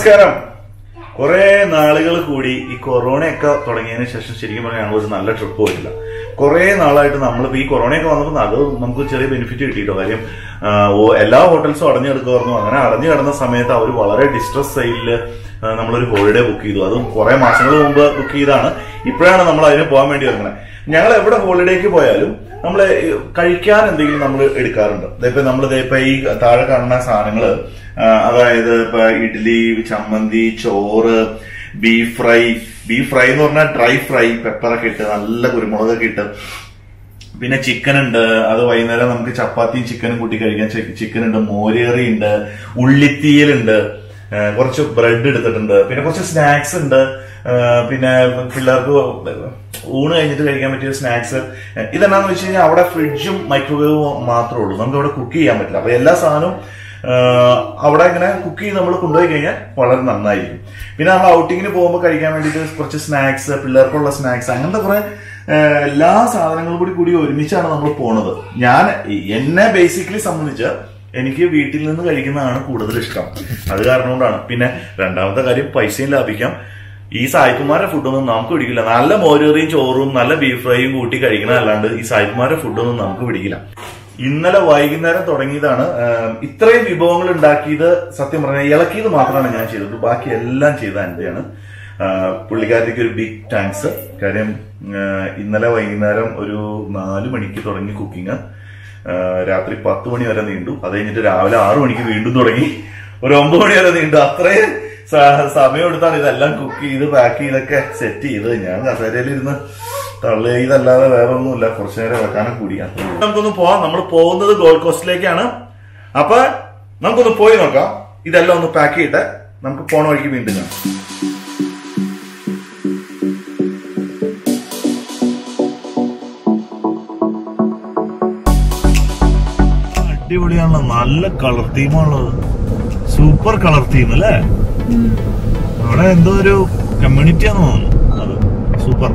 നമസ്കാരം കുറെ നാളുകൾ കൂടി ഈ കൊറോണയൊക്കെ തുടങ്ങിയതിന് ശേഷം ശരിക്കും പറഞ്ഞാൽ ഞങ്ങൾ ഒരു നല്ല ട്രിപ്പ് പോയില്ല കുറെ നാളായിട്ട് നമ്മളിപ്പോ ഈ കൊറോണയൊക്കെ വന്നപ്പോൾ അത് നമുക്ക് ചെറിയ ബെനിഫിറ്റ് കിട്ടിയിട്ടോ കാര്യം ആ, ഓ- എല്ലാ ഹോട്ടൽസും അടഞ്ഞു കിടക്കുമായിരുന്നു അങ്ങനെ അടഞ്ഞു കിടന്ന സമയത്ത് അവർ വളരെ ഡിസ്ട്രസ് സൈഡില് നമ്മളൊരു ഹോളിഡേ ബുക്ക് ചെയ്തു അതും കുറെ മാസങ്ങൾ മുമ്പ് ബുക്ക് ചെയ്താണ് ഇപ്പോഴാണ് നമ്മൾ അതിന് പോകാൻ വേണ്ടി വരുന്നത് ഞങ്ങൾ എവിടെ ഹോളിഡേക്ക് പോയാലും നമ്മൾ കഴിക്കാൻ എന്തെങ്കിലും നമ്മൾ എടുക്കാറുണ്ട് ഇപ്പൊ നമ്മൾ ഇപ്പൊ ഈ താഴെ കാണുന്ന സാധനങ്ങള് ആ, അതായത് ഇപ്പൊ ഇഡ്ഡലി ചമ്മന്തി ചോറ് ബീഫ് ഫ്രൈ ബീഫ് ഫ്രൈ എന്ന് പറഞ്ഞാൽ ഡ്രൈ ഫ്രൈ പെപ്പറൊക്കെ ഇട്ട് നല്ല കുരുമുളകൊക്കെ ഇട്ട് പിന്നെ ചിക്കൻ ഉണ്ട് അത് വൈകുന്നേരം നമുക്ക് ചപ്പാത്തിയും ചിക്കനും കൂട്ടി കഴിക്കാൻ ചിക്കൻ ഉണ്ട് മോരേറി ഉണ്ട് ഉള്ളിത്തീയലുണ്ട് ആ, കുറച്ച് ബ്രെഡ് എടുത്തിട്ടുണ്ട് പിന്നെ കുറച്ച് സ്നാക്സ് ഉണ്ട് ആ, പിന്നെ പിള്ളേർക്ക് ഊണ് കഴിഞ്ഞിട്ട് കഴിക്കാൻ പറ്റിയ സ്നാക്സ് ഇതെന്നാന്ന് വെച്ച് കഴിഞ്ഞാൽ അവിടെ ഫ്രിഡ്ജും മൈക്രോവേവും മാത്രമേ ഉള്ളൂ നമുക്ക് അവിടെ കുക്ക് ചെയ്യാൻ പറ്റില്ല അപ്പൊ എല്ലാ സാധനവും ആ, അവിടെ ഇങ്ങനെ കുക്ക് ചെയ്ത് നമ്മൾ കൊണ്ടുപോയി കഴിഞ്ഞാൽ വളരെ നന്നായിരിക്കും പിന്നെ നമ്മൾ ഔട്ടിങ്ങിന് പോകുമ്പോൾ കഴിക്കാൻ വേണ്ടിയിട്ട് കുറച്ച് സ്നാക്സ് പിള്ളേർക്കുള്ള സ്നാക്സ് അങ്ങനത്തെ കുറെ ആ, എല്ലാ സാധനങ്ങളും കൂടി കൂടി ഒരുമിച്ചാണ് നമ്മൾ പോണത് ഞാൻ എന്നെ ബേസിക്കലി സംബന്ധിച്ച് എനിക്ക് വീട്ടിൽ നിന്ന് കഴിക്കുന്നതാണ് കൂടുതൽ ഇഷ്ടം അത് കാരണം കൊണ്ടാണ് പിന്നെ രണ്ടാമത്തെ കാര്യം പൈസയും ലാഭിക്കാം ഈ സായിപ്പുമാരുടെ ഫുഡൊന്നും നമുക്ക് പിടിക്കില്ല നല്ല മോരേറിയും ചോറും നല്ല ബീഫ് ഫ്രൈയും കൂട്ടി കഴിക്കണമല്ലാണ്ട് ഈ സായിപ്പുമാരുടെ ഫുഡൊന്നും നമുക്ക് പിടിക്കില്ല ഇന്നലെ വൈകുന്നേരം തുടങ്ങിയതാണ് ആഹ് ഇത്രയും വിഭവങ്ങൾ ഉണ്ടാക്കിയത് സത്യം പറഞ്ഞാൽ ഇളക്കിയത് മാത്രമാണ് ഞാൻ ചെയ്തത് ബാക്കി എല്ലാം ചെയ്ത എന്റെയാണ് ആഹ് പുള്ളിക്കാരത്തേക്ക് ഒരു ബിഗ് താങ്ക്സ് കാര്യം ആഹ് ഇന്നലെ വൈകുന്നേരം ഒരു നാല് മണിക്ക് തുടങ്ങി കുക്കിംഗ് രാത്രി പത്ത് മണി വരെ നീണ്ടു അത് കഴിഞ്ഞിട്ട് രാവിലെ ആറു മണിക്ക് വീണ്ടും തുടങ്ങി ഒരു ഒമ്പത് മണി വരെ നീണ്ടു അത്രയും സ- സമയം എടുത്താണ് ഇതെല്ലാം കുക്ക് ചെയ്ത് പാക്ക് ചെയ്തൊക്കെ സെറ്റ് ചെയ്ത് ഞാൻ കസേരയിലിരുന്ന് തള്ളി ചെയ്തല്ലാതെ വേറെ ഒന്നുമില്ല കുറച്ചു നേരം വെക്കാനും കൂടി അത്രേ ഉള്ളൂ. നമുക്കൊന്ന് പോവാം നമ്മൾ പോകുന്നത് ഗോൾഡ് കോസ്റ്റിലേക്കാണ് അപ്പൊ നമുക്കൊന്ന് പോയി നോക്കാം ഇതെല്ലാം ഒന്ന് പാക്ക് ചെയ്തിട്ട് നമുക്ക് പോണ വഴിക്ക് വീണ്ടും കാണാം അടിപൊളിയാണല്ലോ നല്ല കളർ തീമാണുള്ളത് സൂപ്പർ കളർ തീം അല്ലേ അവിടെ എന്തോ ഒരു കമ്മ്യൂണിറ്റി ആണെന്ന് തോന്നുന്നു അത് super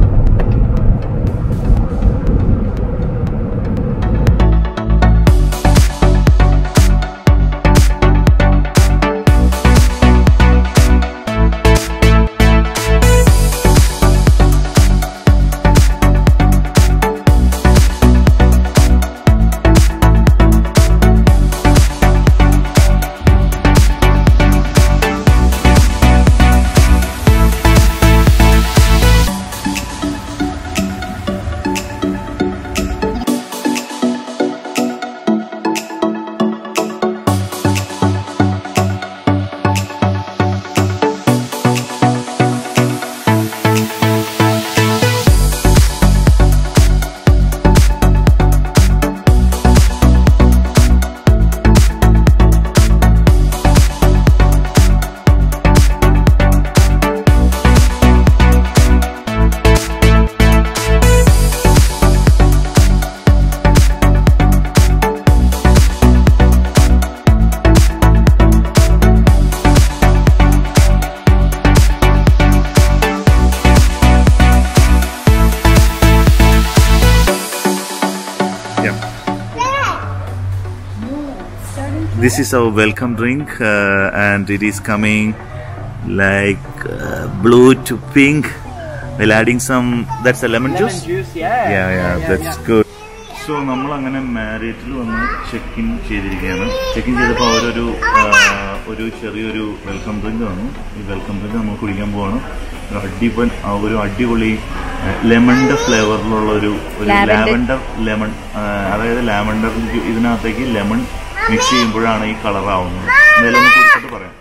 This is our welcome drink, uh, and it is coming like uh, blue to pink. While adding some, that's a lemon, juice. juice, yeah. Yeah, yeah, that's good. So നമ്മൾ അങ്ങനെ മാരേജിൽ വന്ന് check in ചെയ്തിരിക്കുകയാണ് check in ചെയ്തപ്പോൾ അവരൊരു ആ, ഒരു ചെറിയൊരു വെൽക്കം ഡ്രിങ്ക് തന്നു ഈ വെൽക്കം ഡ്രിങ്ക് നമ്മൾ കുടിക്കാൻ പോവാണ് ഒരു അടിപൊളി ആ, ഒരു അടിപൊളി ലെമണിന്റെ ഫ്ലേവറിലുള്ള ഒരു ഒരു Lavender. ലാവൻഡർ ലെമൺ അതായത് ലാവൻഡർ ഇതിനകത്തേക്ക് ലെമൺ മിക്സ് ചെയ്യുമ്പോഴാണ് ഈ കളർ ആവുന്നത് എന്തായാലും ഒന്ന് കുടിച്ചിട്ട് പറയാം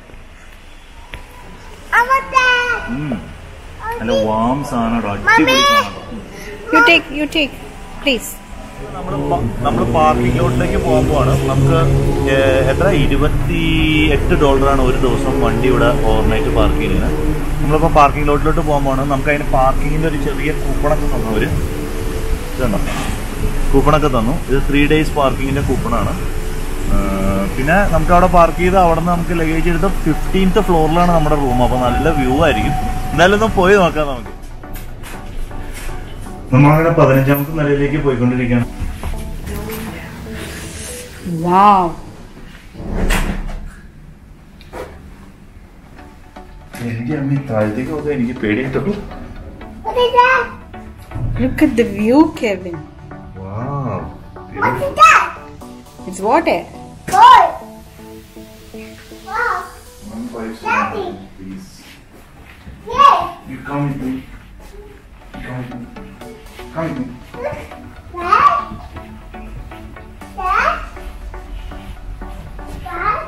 ഉം. നല്ല വാം സാധനം അടിപൊളി സാധനം You take, you take, please. നമ്മൾ പാർക്കിംഗ് ലോട്ടിലേക്ക് പോകാൻ പോവാണ് നമുക്ക് ഏഹ്, എത്ര ഇരുപത്തി എട്ട് ഡോളറാണ് ഒരു ദിവസം വണ്ടി ഇവിടെ ഓവർനൈറ്റ് പാർക്ക് ചെയ്യുന്നത് നമ്മളിപ്പോൾ പാർക്കിംഗ് ലോട്ടിലോട്ട് പോകാൻ പോവാണ് നമുക്ക് അതിന് പാർക്കിങ്ങിന്റെ ഒരു ചെറിയ കൂപ്പണൊക്കെ തന്നു അവര് ഇതുണ്ടോ കൂപ്പണൊക്കെ തന്നു ഇത് ത്രീ ഡേയ്സ് പാർക്കിങ്ങിന്റെ കൂപ്പണാണ് ഏഹ്, പിന്നെ നമുക്ക് അവിടെ പാർക്ക് ചെയ്ത് അവിടെ നിന്ന് നമുക്ക് ലഗേജ് എടുത്ത് ഫിഫ്റ്റീൻത്ത് ഫ്ലോറിലാണ് നമ്മുടെ റൂം അപ്പോൾ നല്ല വ്യൂ ആയിരിക്കും എന്തായാലും ഒന്ന് പോയി നോക്കാം നമുക്ക് നമ്മളങ്ങനെ പതിനഞ്ചാമത്തെ നിലയിലേക്ക് പോയിക്കൊണ്ടിരിക്കുകയാണ് Wow. എനിക്ക് അമ്മ ഈ താഴത്തേക്ക് നോക്കാൻ എനിക്ക് പേടിയായിട്ടുള്ളൂ What is that? Look at the view, Kevin. Wow. What is that? It's water. Boy. Wow. One five Daddy. seven, please. Yes. You come with me. Come with me. Come with me. Dad. Dad. Dad.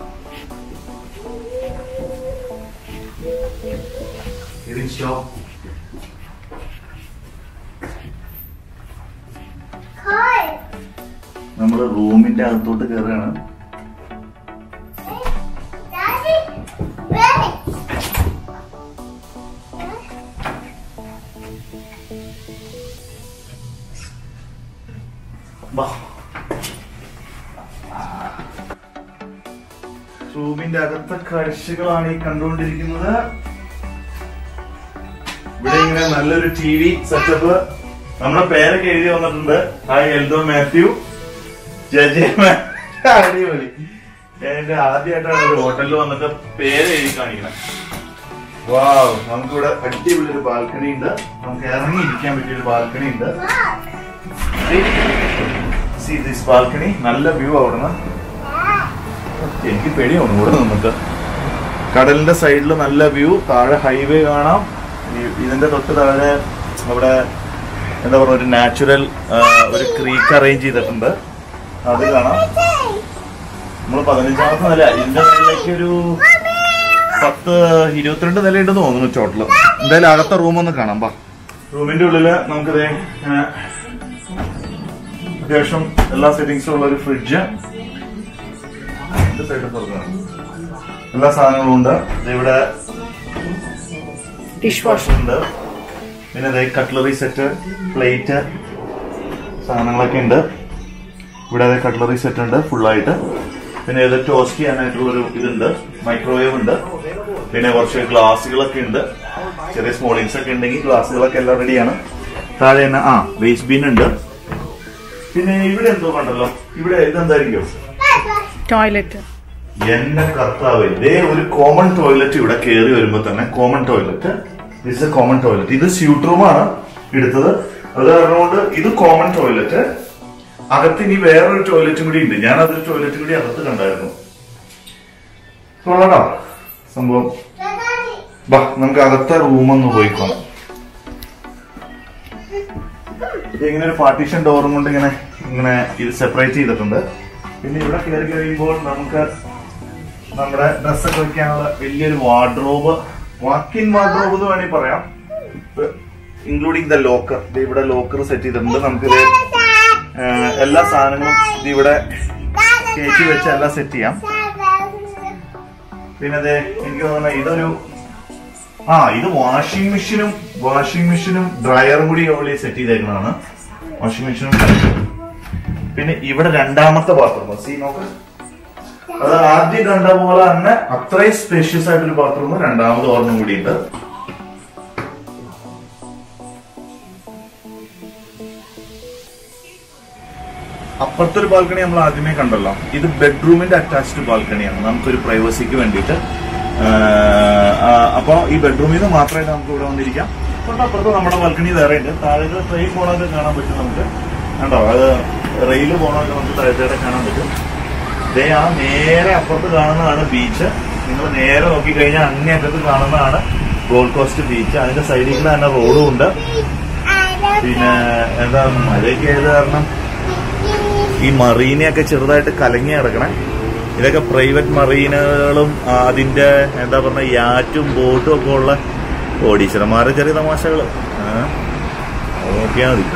Kevin, stop. Coy. നമ്മള് റൂമിന്റെ അകത്തോട്ട് കയറുകയാണ് Daddy. Ready. വാ. റൂമിന്റെ അകത്തെ കാഴ്ചകളാണ് ഈ കണ്ടുകൊണ്ടിരിക്കുന്നത് ഇവിടെ ഇങ്ങനെ നല്ലൊരു ടി വി സെറ്റപ്പ് നമ്മുടെ പേരൊക്കെ എഴുതി വന്നിട്ടുണ്ട് ഹായ് എൽദോ മാത്യു ജജെ മാ- അടിപൊളി എന്റെ ആദ്യമായിട്ടാണ് ഒരു ഹോട്ടലിൽ വന്നിട്ട് പേര് എഴുതി കാണിക്കണം വാവ് നമുക്കിവിടെ അടിപൊളി ഒരു ബാൽക്കണി ഉണ്ട് നമുക്ക് ഇറങ്ങി ഇരിക്കാൻ പറ്റിയ ഒരു ബാൽക്കണി ഉണ്ട് സി ദിസ് ബാൽക്കണി നല്ല വ്യൂ അവിടുന്ന് എനിക്ക് പേടിയാണ് ഇവിടെ നിന്നിട്ട് കടലിന്റെ സൈഡിൽ നല്ല വ്യൂ താഴെ ഹൈവേ കാണാം ഈ- ഇതിന്റെ തൊട്ട് താഴെ അവിടെ എന്താ പറയുക ഒരു നാച്ചുറൽ ഒരു ക്രീക്ക് അറേഞ്ച് ചെയ്തിട്ടുണ്ട് അത് കാണാം നമ്മൾ പതിനഞ്ചാമത്തെ നില ഇതിന്റെ മേളിലേക്ക് ഒരു പത്ത് ഇരുപത്തിരണ്ട് നില ഉണ്ടെന്ന് തോന്നുന്നു ചോട്ടില് എന്തായാലും അകത്തെ റൂം ഒന്ന് കാണാം ബാ റൂമിന്റെ ഉള്ളില് നമുക്കിത് ഇങ്ങനെ അത്യാവശ്യം എല്ലാ സെറ്റിങ്സും ഉള്ള ഒരു ഫ്രിഡ്ജ് എല്ലാ സാധനങ്ങളും ഉണ്ട് ദേ ഇവിടെ Dishwasher. ഉണ്ട് പിന്നെ ദേ കട്ട്ലറി സെറ്റ് പ്ലേറ്റ് സാധനങ്ങളൊക്കെ ഉണ്ട് ഇവിടെ അതേ കട്ട്ലറി സെറ്റ് ഉണ്ട് ഫുള്ളായിട്ട് പിന്നെ ഇത് ടോസ്റ്റ് ചെയ്യാനായിട്ടുള്ള ഒരു ഇതുണ്ട് മൈക്രോവേവ് ഉണ്ട് പിന്നെ കുറച്ച് ഗ്ലാസുകളൊക്കെ ഉണ്ട് ചെറിയ സ്മോളിങ്സ് ഒക്കെ ഉണ്ടെങ്കിൽ ഗ്ലാസുകളൊക്കെ എല്ലാം റെഡിയാണ് താഴെ തന്നെ ആ വേസ്റ്റ് ബീൻ ഉണ്ട് പിന്നെ ഇവിടെ എന്തോ കണ്ടല്ലോ ഇവിടെ ഇതെന്തായിരിക്കും Toilet. എന്റെ കർത്താവ് ഇതേ ഒരു കോമൺ ടോയ്ലറ്റ് ഇവിടെ കയറി വരുമ്പോ തന്നെ common toilet it's a common toilet ഇത് സ്യൂട്ട് റൂമാണ് എടുത്തത് അത് കാരണം കൊണ്ട് ഇത് കോമൺ ടോയ്ലറ്റ് അകത്ത് ഇനി വേറൊരു ടോയ്ലറ്റും കൂടി ഉണ്ട് ഞാൻ അതൊരു ടോയ്ലറ്റും കൂടി അകത്ത് കണ്ടായിരുന്നു കൊള്ളാം സംഭവം Daddy. ബാ നമുക്ക് അകത്തെ റൂം ഒന്ന് പോയിക്കോ ഇത് ഇങ്ങനെ ഒരു പാർട്ടീഷൻ ഡോറും കൊണ്ട് ഇങ്ങനെ ഇങ്ങനെ ഇത് സെപ്പറേറ്റ് ചെയ്തിട്ടുണ്ട് പിന്നെ ഇവിടെ കയറി കഴിയുമ്പോൾ നമുക്ക് നമ്മുടെ ഡ്രസ്സൊക്കെ വെക്കാനുള്ള വലിയൊരു വാർഡ്രോബ് വാക്കിൻ വാർഡ്രോബ് എന്ന് വേണമെങ്കിൽ പറയാം ഇൻക്ലൂഡിങ് ദ ലോക്കർ ഇവിടെ ലോക്കർ സെറ്റ് ചെയ്തിട്ടുണ്ട് നമുക്കിത് ഏഹ്, എല്ലാ സാധനങ്ങളും ഇത് ഇവിടെ കയറ്റി വെച്ച് എല്ലാം സെറ്റ് ചെയ്യാം പിന്നെ അതെ എനിക്ക് തോന്നുന്നു ഇതൊരു ആ ഇത് വാഷിംഗ് മെഷീനും വാഷിംഗ് മെഷീനും ഡ്രയറും കൂടി അവിടെ സെറ്റ് ചെയ്തേക്കുന്നതാണ് വാഷിംഗ് മെഷീനും പിന്നെ ഇവിടെ രണ്ടാമത്തെ ബാത്റൂം സീ നോക്ക് അത് ആദ്യം കണ്ട പോലെ തന്നെ അത്രയും സ്പേഷ്യസ് ആയിട്ടൊരു ബാത്റൂം രണ്ടാമത് ഒരെണ്ണം കൂടി ഉണ്ട് അപ്പുറത്തെ ഒരു ബാൽക്കണി നമ്മൾ ആദ്യമേ കണ്ടല്ലോ ഇത് ബെഡ്റൂമിന്റെ അറ്റാച്ച്ഡ് ബാൽക്കണിയാണ് നമുക്കൊരു പ്രൈവസിക്ക് വേണ്ടിയിട്ട് അപ്പൊ ഈ ബെഡ്റൂമിൽ നിന്ന് മാത്രമായിട്ട് നമുക്ക് ഇവിടെ വന്നിരിക്കാം തൊട്ടപ്പുറത്ത് നമ്മുടെ ബാൽക്കണി വേറെ ഉണ്ട് താഴെ ട്രെയിൻ പോണൊക്കെ കാണാൻ പറ്റും നമുക്ക് കണ്ടോ അത് റെയിൽ പോണൊക്കെ നമുക്ക് താഴത്തെ കാണാൻ പറ്റും ദേ ആ നേരെ അപ്പുറത്ത് കാണുന്നതാണ് ബീച്ച് നിങ്ങൾ നേരെ നോക്കിക്കഴിഞ്ഞാൽ അങ്ങേറ്റത്ത് കാണുന്നതാണ് ഗോൾഡ് കോസ്റ്റ് ബീച്ച് അതിന്റെ സൈഡിൽ കൂടെ തന്നെ റോഡും ഉണ്ട് പിന്നെ എന്താ മഴയൊക്കെ ആയത് കാരണം ഈ മറീനയൊക്കെ ചെറുതായിട്ട് കലങ്ങി കിടക്കണേ ഇതൊക്കെ പ്രൈവറ്റ് മറീനുകളും ആ, അതിന്റെ എന്താ പറഞ്ഞ യാറ്റും ബോട്ടും ഒക്കെ ഉള്ള ഓടീശ്വരന്മാരുടെ ചെറിയ തമാശകള് ആ, അത് നോക്കിയാ മതി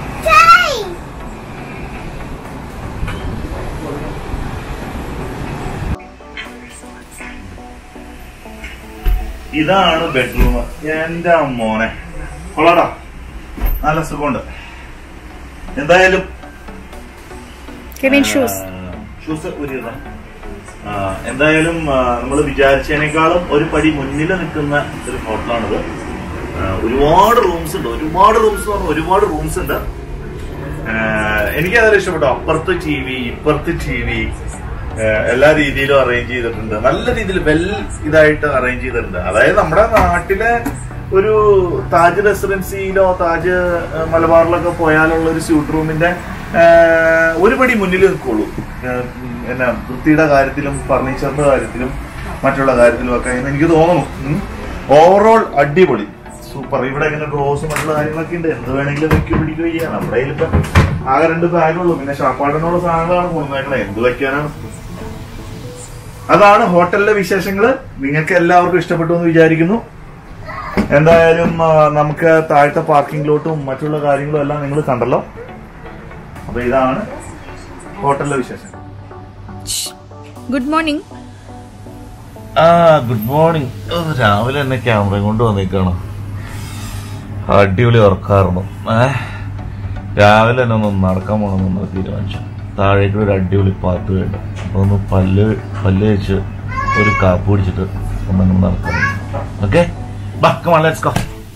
ഇതാണ് ബെഡ്റൂം എന്റെ മോനെ കൊള്ളാടാ നല്ല സുഖമുണ്ട് എന്തായാലും Kevin, shoes. ഷൂസ് ഊരിയതാ ആ, എന്തായാലും നമ്മൾ വിചാരിച്ചതിനേക്കാളും ഒരു പടി മുന്നിൽ നിൽക്കുന്ന ഒരു ഹോട്ടലാണിത് ആ, ഒരുപാട് റൂംസ് ഉണ്ട് ഒരുപാട് റൂംസ് പറഞ്ഞാൽ ഒരുപാട് റൂംസ് ഉണ്ട് എനിക്ക് അതെല്ലാം ഇഷ്ടപ്പെട്ടു അപ്പുറത്ത് ടി വി ഇപ്പുറത്ത് ടി വി ഏഹ് എല്ലാ രീതിയിലും അറേഞ്ച് ചെയ്തിട്ടുണ്ട് നല്ല രീതിയിൽ വെൽ ഇതായിട്ട് അറേഞ്ച് ചെയ്തിട്ടുണ്ട് അതായത് നമ്മുടെ നാട്ടിലെ ഒരു താജ് റെസിഡൻസിയിലോ താജ് ഏഹ് മലബാറിലൊക്കെ പോയാലുള്ള ഒരു സ്യൂട്ട് റൂമിന്റെ ഏഹ് ഒരു പടി മുന്നിൽ നിൽക്കുള്ളൂ ഏഹ് എന്നാ വൃത്തിയുടെ കാര്യത്തിലും ഫർണിച്ചറിന്റെ കാര്യത്തിലും മറ്റുള്ള കാര്യത്തിലും ഒക്കെ എന്ന് എനിക്ക് തോന്നുന്നു ഓവറോൾ അടിപൊളി സൂപ്പർ ഇവിടെ ഇങ്ങനെ ഡ്രോസ് മറ്റുള്ള കാര്യങ്ങളൊക്കെ ഉണ്ട് എന്ത് വേണമെങ്കിലും വെക്കി പിടിക്കുക ചെയ്യാം നമ്മുടെ കയ്യിൽ ഇപ്പൊ ആകെ രണ്ട് ബാഗുള്ളൂ പിന്നെ ഷാപ്പാടിനുള്ള സാധനങ്ങളാണ് കൊണ്ടുവന്നേക്കണേ എന്ത് വെക്കാനാണ് അതാണ് ഹോട്ടലിലെ വിശേഷങ്ങള് നിങ്ങൾക്ക് എല്ലാവർക്കും ഇഷ്ടപ്പെട്ടു എന്ന് വിചാരിക്കുന്നു എന്തായാലും ആ, നമുക്ക് താഴത്തെ പാർക്കിംഗ് ലോട്ടും മറ്റുള്ള കാര്യങ്ങളും എല്ലാം നിങ്ങൾ കണ്ടല്ലോ അപ്പൊ ഇതാണ് ഹോട്ടലിലെ വിശേഷം ഗുഡ് മോർണിംഗ് ആ ഗുഡ് മോർണിംഗ് രാവിലെ തന്നെ ക്യാമറ കൊണ്ട് വന്നേക്കാണ് അടിപൊളി ഉറക്കായിരുന്നു ഏ രാവിലെ തന്നെ ഒന്ന് നടക്കാൻ പോകണമെന്ന് തീരുമാനിച്ചു താഴേക്ക് ഒരു അടിപൊളി പാത്ത് വേണ്ട അപ്പൊ ഒന്ന് പല്ല് പല്ല് വെച്ച് ഒരു കാപ്പ് കുടിച്ചിട്ട് ഒന്നങ്ങനെ നടക്കാം ഓക്കെ ലെറ്റ്സ് ഗോ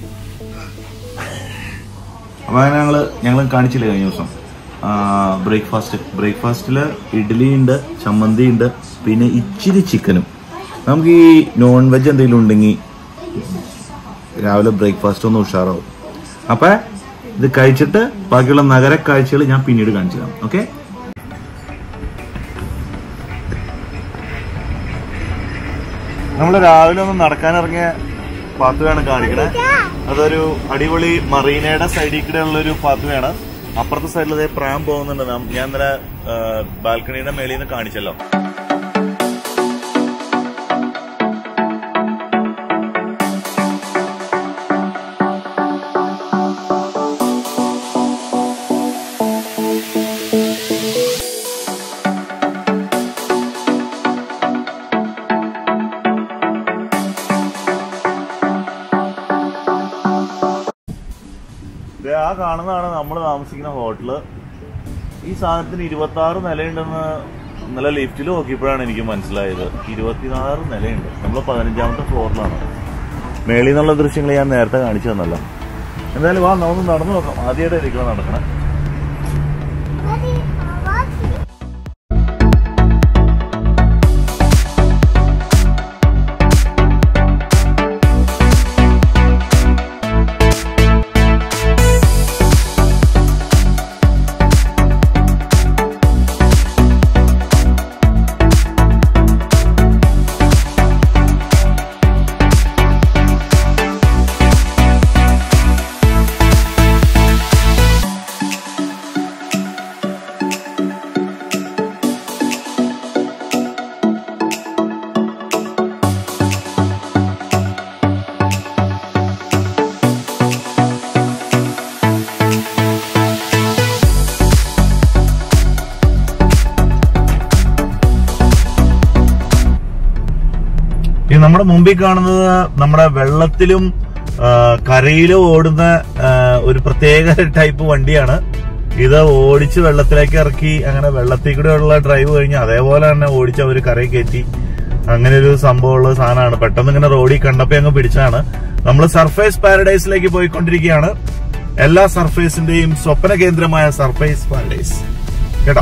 അപ്പൊ അങ്ങനെ ഞങ്ങള് ഞങ്ങൾ കാണിച്ചില്ലേ കഴിഞ്ഞ ദിവസം ബ്രേക്ക്ഫാസ്റ്റ് ബ്രേക്ക്ഫാസ്റ്റില് ഇഡ്ഡലി ഉണ്ട് ചമ്മന്തി ഉണ്ട് പിന്നെ ഇച്ചിരി ചിക്കനും നമുക്ക് ഈ നോൺ വെജ് എന്തെങ്കിലും ഉണ്ടെങ്കിൽ രാവിലെ ബ്രേക്ക്ഫാസ്റ്റ് ഒന്ന് ഉഷാറാവും അപ്പൊ ഇത് കഴിച്ചിട്ട് ബാക്കിയുള്ള നഗര കാഴ്ചകൾ ഞാൻ പിന്നീട് കാണിച്ചു തരാം ഓക്കെ നമ്മൾ രാവിലെ ഒന്ന് നടക്കാനിറങ്ങിയ പാത്തുവയാണ് കാണിക്കണേ അതൊരു അടിപൊളി മറീനയുടെ സൈഡിൽ കൂടെ ഉള്ള ഒരു പാത്തുവയാണ് അപ്പുറത്തെ സൈഡിൽ അതേ പ്രാം പോകുന്നുണ്ട് നാം- ഞാൻ ഇന്നലെ ബാൽക്കണിയുടെ മേളിൽ നിന്ന് കാണിച്ചല്ലോ ദേ ആ കാണുന്നതാണ് നമ്മൾ താമസിക്കുന്ന ഹോട്ടല് ഈ സാധനത്തിന് ഇരുപത്തി ആറ് നിലയുണ്ടെന്ന് ഇന്നലെ ലിഫ്റ്റിൽ നോക്കിയപ്പോഴാണ് എനിക്ക് മനസ്സിലായത് ഇരുപത്തിനാറ് നിലയുണ്ട് നമ്മൾ പതിനഞ്ചാമത്തെ ഫ്ലോറിലാണ് മേളിൽ നിന്നുള്ള ദൃശ്യങ്ങൾ ഞാൻ നേരത്തെ കാണിച്ചു തന്നല്ലോ എന്തായാലും വാ നമുക്ക് നടന്നു നോക്കാം ആദ്യമായിട്ട് ഇരിക്കണം നടക്കണം Daddy, what's ഈ നമ്മുടെ മുമ്പിൽ കാണുന്നത് നമ്മുടെ വെള്ളത്തിലും ആ, കരയിലും ഓടുന്ന ആ, ഒരു പ്രത്യേക ടൈപ്പ് വണ്ടിയാണ് ഇത് ഓടിച്ച് വെള്ളത്തിലേക്ക് ഇറക്കി അങ്ങനെ വെള്ളത്തിൽ കൂടെ ഉള്ള ഡ്രൈവ് കഴിഞ്ഞ് അതേപോലെ തന്നെ ഓടിച്ച് അവർ കരയിൽ കയറ്റി അങ്ങനെ ഒരു സംഭവമുള്ള സാധനമാണ് പെട്ടെന്ന് ഇങ്ങനെ റോഡിൽ കണ്ടപ്പോ അങ്ങ് പിടിച്ചതാണ് നമ്മൾ സർഫേസ് പാരഡൈസിലേക്ക് പോയിക്കൊണ്ടിരിക്കുകയാണ് എല്ലാ സർഫേസിന്റെയും സ്വപ്ന കേന്ദ്രമായ സർഫേസ് പാരഡൈസ് കേട്ടോ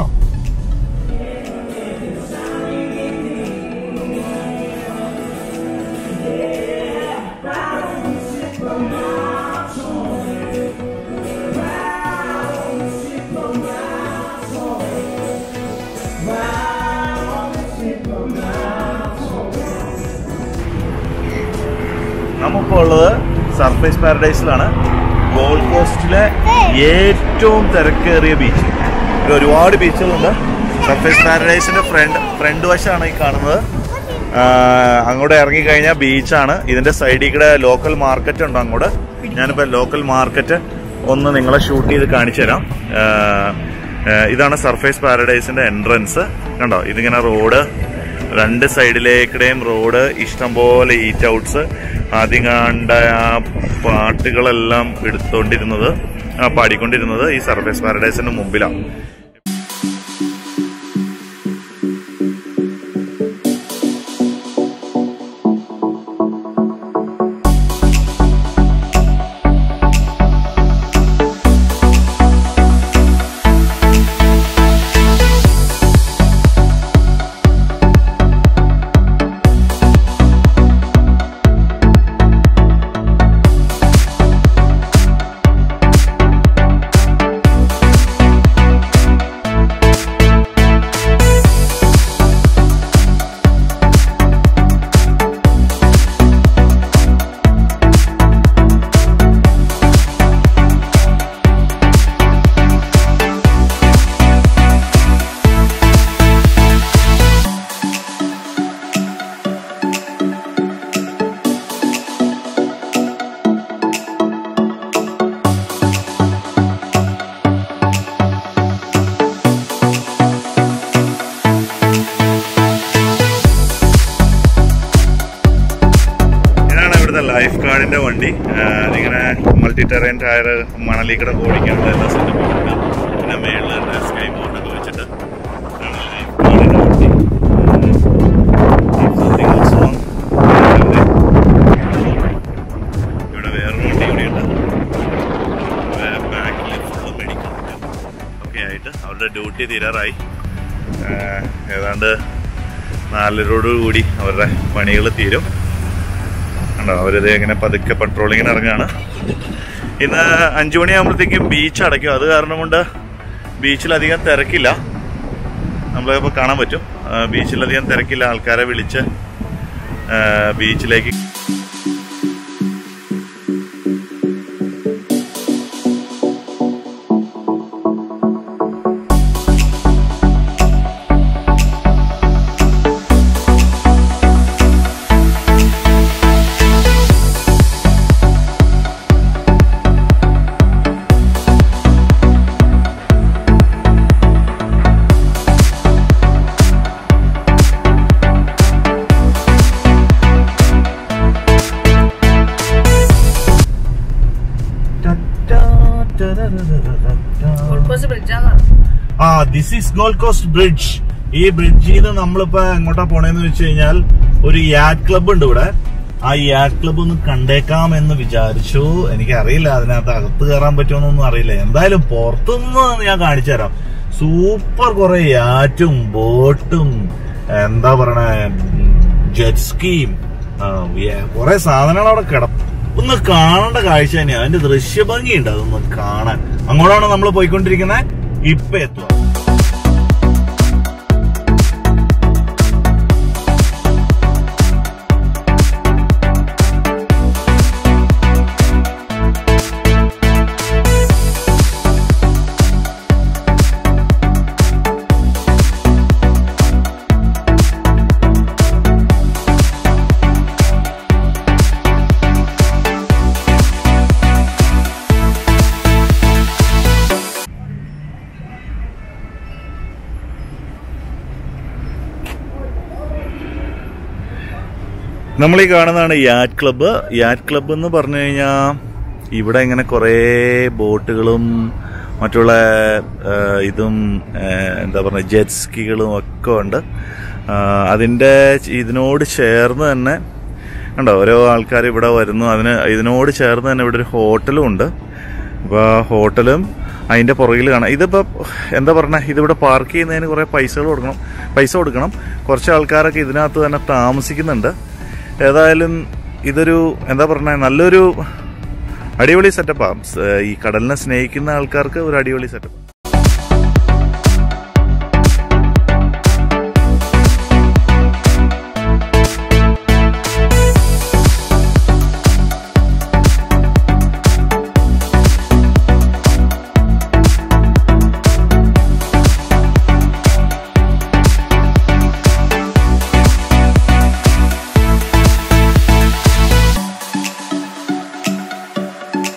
നമ്മളിപ്പോ ഉള്ളത് സർഫേസ് പാരഡൈസിലാണ് ഗോൾഡ് കോസ്റ്റിലെ ഏറ്റവും തിരക്കേറിയ ബീച്ച് ഇവിടെ ഒരുപാട് ബീച്ചുകളുണ്ട് സർഫേസ് പാരഡൈസിന്റെ ഫ്രണ്ട് ഫ്രണ്ട് വശമാണ് ഈ കാണുന്നത് ആ, അങ്ങോട്ട് ഇറങ്ങിക്കഴിഞ്ഞാൽ ബീച്ചാണ് ഇതിന്റെ സൈഡിൽ കൂടെ ലോക്കൽ മാർക്കറ്റ് ഉണ്ട് അങ്ങോട്ട് ഞാനിപ്പോ ലോക്കൽ മാർക്കറ്റ് ഒന്ന് നിങ്ങളെ ഷൂട്ട് ചെയ്ത് കാണിച്ചു തരാം ആ, ആ, ഇതാണ് സർഫേസ് പാരഡൈസിന്റെ എൻട്രൻസ് കണ്ടോ ഇതിങ്ങനെ റോഡ് രണ്ട് സൈഡിലേക്കിടെയും റോഡ് ഇഷ്ടംപോലെ ഈറ്റ് ഔട്ട്സ് ആദ്യം കണ്ട ആ പാട്ടുകളെല്ലാം എടുത്തോണ്ടിരുന്നത് ആ, പാടിക്കൊണ്ടിരുന്നത് ഈ സർഫേസ് പാരഡൈസിന് മുമ്പിലാണ് വെജിറ്റേറിയൻ ടയർ മണലിക്കട ഓടിക്കാനുള്ള എല്ലാ സെറ്റപ്പും ഉണ്ട് പിന്നെ മേളിൽ തന്നെ സ്കൈ ബോർഡൊക്കെ വെച്ചിട്ട് Something else wrong. ഇവിടെ വേറൊരു വണ്ടി കൂടിയുണ്ട് ബാക്കിൽ ഫുള്ള് മെഡിക്കൽ ഒക്കെ ആയിട്ട് അവരുടെ ഡ്യൂട്ടി തീരാറായി ഏഹ് ഏതാണ്ട് നാലരോട് കൂടി അവരുടെ പണികൾ തീരും ഉണ്ടോ അവരിത് ഇങ്ങനെ പതുക്കെ പട്രോളിങ്ങിന് ഇറങ്ങുകയാണ് ഇന്ന് അഞ്ചു മണിയാകുമ്പോഴത്തേക്കും ബീച്ച് അടയ്ക്കും അത് കാരണം കൊണ്ട് ബീച്ചിലധികം തിരക്കില്ല നമ്മളിപ്പോൾ കാണാൻ പറ്റും ആ, ബീച്ചിലധികം തിരക്കില്ല ആൾക്കാരെ വിളിച്ച് ആ, ബീച്ചിലേക്ക് ആ this is Gold Coast bridge ഈ ബ്രിഡ്ജിൽ നിന്ന് നമ്മളിപ്പോ എങ്ങോട്ടാ പോണേന്ന് വെച്ച് കഴിഞ്ഞാൽ ഒരു യാറ്റ് ക്ലബ്ബ് ഉണ്ട് ഇവിടെ ആ യാറ്റ് ക്ലബ്ബ് ഒന്ന് കണ്ടേക്കാം എന്ന് വിചാരിച്ചു എനിക്കറിയില്ല അതിനകത്ത് അകത്ത് കയറാൻ പറ്റുമെന്നൊന്നും അറിയില്ല എന്തായാലും പുറത്തുനിന്ന് ഞാൻ കാണിച്ചു തരാം സൂപ്പർ കുറെ യാറ്റും ബോട്ടും എന്താ പറയണേ ജെറ്റ്സ്കിയും കുറെ സാധനങ്ങൾ അവിടെ കിടക്കും ഒന്ന് കാണേണ്ട കാഴ്ച തന്നെയാണ് അതിന്റെ ദൃശ്യഭംഗിയുണ്ട് അതൊന്ന് കാണാൻ അങ്ങോട്ടാണ് നമ്മൾ പോയിക്കൊണ്ടിരിക്കുന്നത് ഇപ്പൊ എത്തുക നമ്മൾ ഈ കാണുന്നതാണ് യാറ്റ് ക്ലബ്ബ് യാറ്റ് ക്ലബ്ബ് എന്ന് പറഞ്ഞു കഴിഞ്ഞാൽ ഇവിടെ ഇങ്ങനെ കുറേ ബോട്ടുകളും മറ്റുള്ള ആ, ഇതും ആ, എന്താ പറയുക ജെറ്റ് സ്കികളും ഒക്കെ ഉണ്ട് ആ, അതിൻ്റെ ഇതിനോട് ചേർന്ന് തന്നെ ഉണ്ടോ ഓരോ ആൾക്കാർ ഇവിടെ വരുന്നു അതിന് ഇതിനോട് ചേർന്ന് തന്നെ ഇവിടെ ഒരു ഹോട്ടലും ഉണ്ട് അപ്പോൾ ആ ഹോട്ടലും അതിൻ്റെ പുറകിൽ കാണാം ഇതിപ്പോൾ എന്താ പറഞ്ഞ ഇതിവിടെ പാർക്ക് ചെയ്യുന്നതിന് കുറേ പൈസകൾ കൊടുക്കണം പൈസ കൊടുക്കണം കുറച്ച് ആൾക്കാരൊക്കെ ഇതിനകത്ത് തന്നെ താമസിക്കുന്നുണ്ട് ഏതായാലും ഇതൊരു എന്താ പറഞ്ഞ നല്ലൊരു അടിപൊളി സെറ്റപ്പാണ് ഈ കടലിനെ സ്നേഹിക്കുന്ന ആൾക്കാർക്ക് ഒരു അടിപൊളി സെറ്റപ്പ്